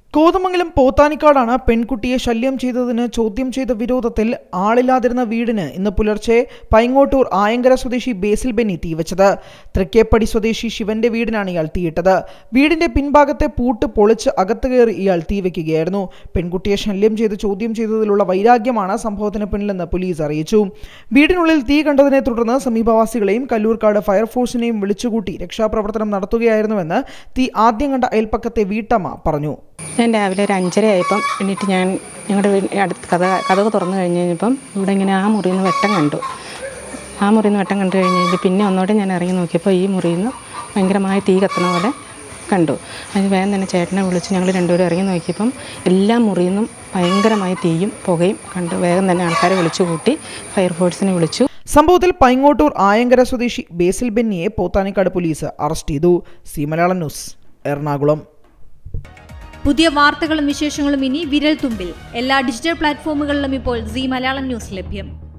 കോതമംഗലം പോത്താനിക്കാടാണ് പെൺകുട്ടിയെ ശല്യം ചെയ്തതിന് ചോദ്യം ചെയ്ത വിരോധത്തിൽ ആളില്ലാതിരുന്ന വീടിന് ഇന്ന് പുലർച്ചെ പൈങ്ങോട്ടൂർ ആയങ്കര സ്വദേശി ബേസിൽ ബെന്നി തീവച്ചത് തൃക്കേപ്പടി സ്വദേശി ശിവന്റെ വീടിനാണ് ഇയാൾ തീയിട്ടത് വീടിന്റെ പിൻഭാഗത്തെ പൂട്ട് പൊളിച്ച് അകത്ത് കയറി ഇയാൾ തീവയ്ക്കുകയായിരുന്നു പെൺകുട്ടിയെ ശല്യം ചെയ്ത് ചോദ്യം ചെയ്തതിലുള്ള വൈരാഗ്യമാണ് സംഭവത്തിന് പിന്നിലെന്ന് പോലീസ് അറിയിച്ചു വീടിനുള്ളിൽ തീ കണ്ടതിനെ തുടർന്ന് സമീപവാസികളെയും കല്ലൂർക്കാട് ഫയർഫോഴ്സിനെയും വിളിച്ചുകൂട്ടി രക്ഷാപ്രവർത്തനം നടത്തുകയായിരുന്നുവെന്ന് തീ ആദ്യം കണ്ട അയൽപ്പക്കത്തെ വീട്ടമ്മ പറഞ്ഞു ഞാൻ രാവിലെ ഒരു അഞ്ചര ആയപ്പം എണീറ്റ് ഞാൻ ഞങ്ങളുടെ വീ അടുത്ത് കഥ കഥക് തുറന്നു കഴിഞ്ഞ് കഴിഞ്ഞപ്പം ഇവിടെ ഇങ്ങനെ ആ മുറിയിൽ നിന്ന് വെട്ടം കണ്ടു ആ മുറിയിൽ നിന്ന് വെട്ടം കണ്ടു കഴിഞ്ഞ് കഴിഞ്ഞ് പിന്നെ ഒന്നോടെ ഞാൻ ഇറങ്ങി നോക്കിയപ്പോൾ ഈ മുറിയിൽ നിന്ന് ഭയങ്കരമായ തീ കത്തണ പോലെ കണ്ടു അതിന് വേഗം തന്നെ ചേട്ടനെ വിളിച്ച് ഞങ്ങൾ രണ്ടുപേരും ഇറങ്ങി നോക്കിയപ്പം എല്ലാ മുറിയിൽ നിന്നും ഭയങ്കരമായ തീയും പുകയും കണ്ടു വേഗം തന്നെ ആൾക്കാരെ വിളിച്ചു കൂട്ടി ഫയർഫോഴ്സിനെ വിളിച്ചു സംഭവത്തിൽ പൈങ്ങോട്ടൂർ ആയങ്കര സ്വദേശി ബേസിൽ ബെന്നിയെ പോത്താനിക്കാട് പോലീസ് അറസ്റ്റ് ചെയ്തു സി മലയാളം ന്യൂസ് എറണാകുളം പുതിയ വാർത്തകളും വിശേഷങ്ങളും ഇനി വിരൽ തുമ്പിൽ എല്ലാ ഡിജിറ്റൽ പ്ലാറ്റ്ഫോമുകളിലും ഇപ്പോൾ സി മലയാളം ന്യൂസ് ലഭ്യം